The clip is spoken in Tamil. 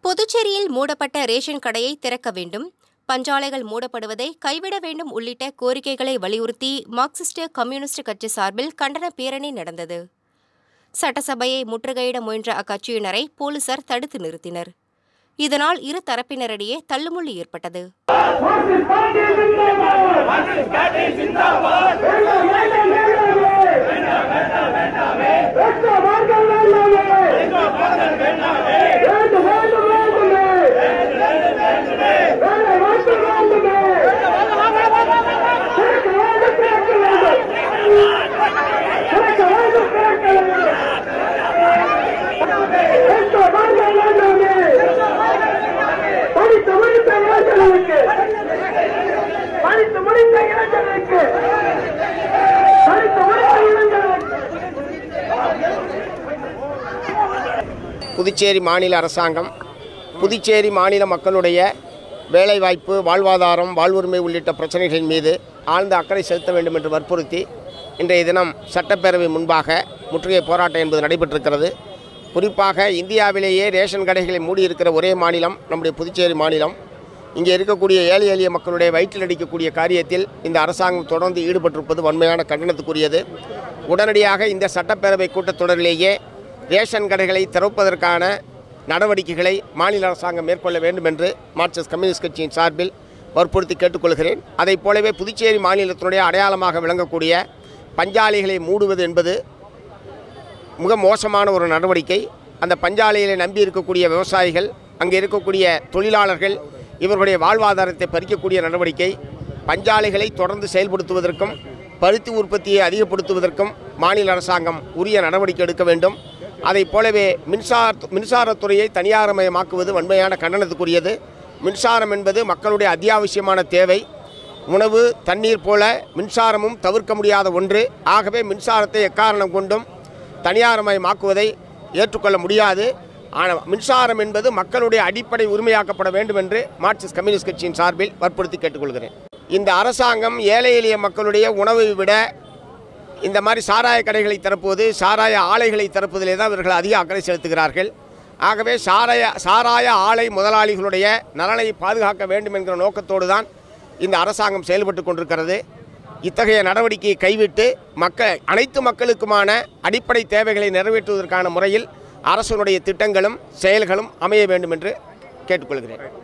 புதுச்சேரியில் மூடப்பட்ட ரேஷன் கடையை திறக்க வேண்டும் பஞ்சாலைகள் மூடப்படுவதை கைவிட வேண்டும் உள்ளிட்ட கோரிக்கைகளை வலியுறுத்தி மார்க்சிஸ்ட் கம்யூனிஸ்ட் கட்சி சார்பில் கண்டன பேரணி நடந்தது சட்டசபையை முற்றுகையிட முயன்ற அக்கட்சியினரை போலீசார் தடுத்து நிறுத்தினர் இதனால் இரு தரப்பினரிடையே தள்ளுமுள்ளு ஏற்பட்டது படித்து முடித்த இளைஞர்களுக்கு படித்து முடித்த இளைஞர்களுக்கு படித்து முடித்த இளைஞர்களுக்கு புதுச்சேரி மாநில அரசாங்கம் புதுச்சேரி மாநில மக்களுடைய வேலைவாய்ப்பு வாழ்வாதாரம் வாழ்வுரிமை உள்ளிட்ட பிரச்சனைகளின் மீது ஆழ்ந்த அக்கறை செலுத்த வேண்டும் என்று வற்புறுத்தி இன்றைய தினம் சட்டப்பேரவை முன்பாக முற்றுகை போராட்டம் என்பது நடைபெற்றிருக்கிறது குறிப்பாக இந்தியாவிலேயே ரேஷன் கடைகளை மூடியிருக்கிற ஒரே மாநிலம் நம்முடைய புதுச்சேரி மாநிலம் இங்கே இருக்கக்கூடிய ஏழை எளிய மக்களுடைய வயிற்றில் அடிக்கக்கூடிய காரியத்தில் இந்த அரசாங்கம் தொடர்ந்து ஈடுபட்டிருப்பது வன்மையான கண்டனத்துக்குரியது உடனடியாக இந்த சட்டப்பேரவை கூட்டத்தொடரிலேயே ரேஷன் கடைகளை திறப்பதற்கான நடவடிக்கைகளை மாநில அரசாங்கம் மேற்கொள்ள வேண்டும் என்று மார்க்சிஸ்ட் கம்யூனிஸ்ட் கட்சியின் சார்பில் வற்புறுத்தி கேட்டுக்கொள்கிறேன் அதைப் போலவே புதுச்சேரி மாநிலத்தினுடைய அடையாளமாக விளங்கக்கூடிய பஞ்சாலைகளை மூடுவது என்பது மிக மோசமான ஒரு நடவடிக்கை அந்த பஞ்சாலைகளை நம்பி இருக்கக்கூடிய விவசாயிகள் அங்கே இருக்கக்கூடிய தொழிலாளர்கள் இவர்களுடைய வாழ்வாதாரத்தை பறிக்கக்கூடிய நடவடிக்கை பஞ்சாலைகளை தொடர்ந்து செயல்படுத்துவதற்கும் பருத்தி உற்பத்தியை அதிகப்படுத்துவதற்கும் மாநில அரசாங்கம் உரிய நடவடிக்கை எடுக்க வேண்டும் அதைப் போலவே மின்சார மின்சாரத்துறையை தனியார்மயமாக்குவது வன்மையான கண்டனத்துக்குரியது மின்சாரம் என்பது மக்களுடைய அத்தியாவசியமான தேவை உணவு தண்ணீர் போல மின்சாரமும் தவிர்க்க முடியாத ஒன்று ஆகவே மின்சாரத்தை எக்காரணம் கொண்டும் தனியார்மயமாக்குவதை ஏற்றுக்கொள்ள முடியாது ஆனால் மின்சாரம் என்பது மக்களுடைய அடிப்படை உரிமையாக்கப்பட வேண்டும் என்று மார்க்சிஸ்ட் கம்யூனிஸ்ட் கட்சியின் சார்பில் வற்புறுத்தி கேட்டுக்கொள்கிறேன் இந்த அரசாங்கம் ஏழை எளிய மக்களுடைய உணவை விட இந்த மாதிரி சாராய கடைகளை திறப்புவது சாராய ஆலைகளை திறப்பதிலே தான் இவர்கள் அதிக அக்கறை செலுத்துகிறார்கள் ஆகவே சாராய சாராய ஆலை முதலாளிகளுடைய நலனை பாதுகாக்க வேண்டும் என்கிற நோக்கத்தோடு தான் இந்த அரசாங்கம் செயல்பட்டு கொண்டிருக்கிறது இத்தகைய நடவடிக்கையை கைவிட்டு மக்கள் அனைத்து மக்களுக்குமான அடிப்படை தேவைகளை நிறைவேற்றுவதற்கான முறையில் அரசனுடைய திட்டங்களும் செயல்களும் அமைய வேண்டும் என்று கேட்டுக்கொள்கிறேன்